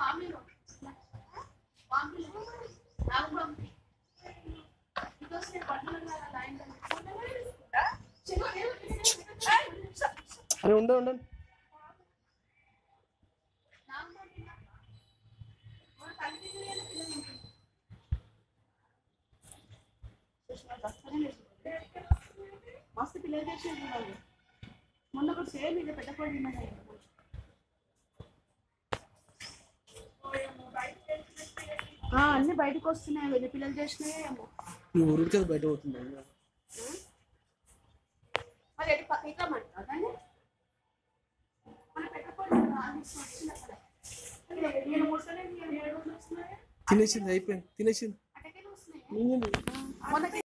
మామూలు మామూలు నాకు పంపి ఇదొస్తే పట్టణం కదా లైన్ అరే ఉండే ఉండండి నాకు పంపి మన కంటిన్యూ అయిన పిల్లలు ఉంటుంది మస్తు పిల్లలు చేసేది వాళ్ళు మొన్న కూడా సేమ్ ఇది పెద్ద కోడి ఉన్నది ఆ, అన్ని బయటకు వస్తున్నాయి వెళ్ళి పిల్లలు చేసినాయి ఏమో ఈ ఊరికి అది బయట పోతుంది మరి ఎటు పక్క ఇట్లా మంటావా దాన్ని మన పెద్ద కోడి వచ్చింది అక్కడ నేను ముసలి ఏడు వస్తున్నాయి తినేసింది అయిపోయింది తినేసింది అటకే వస్తున్నాయి మింగింది. మొన్న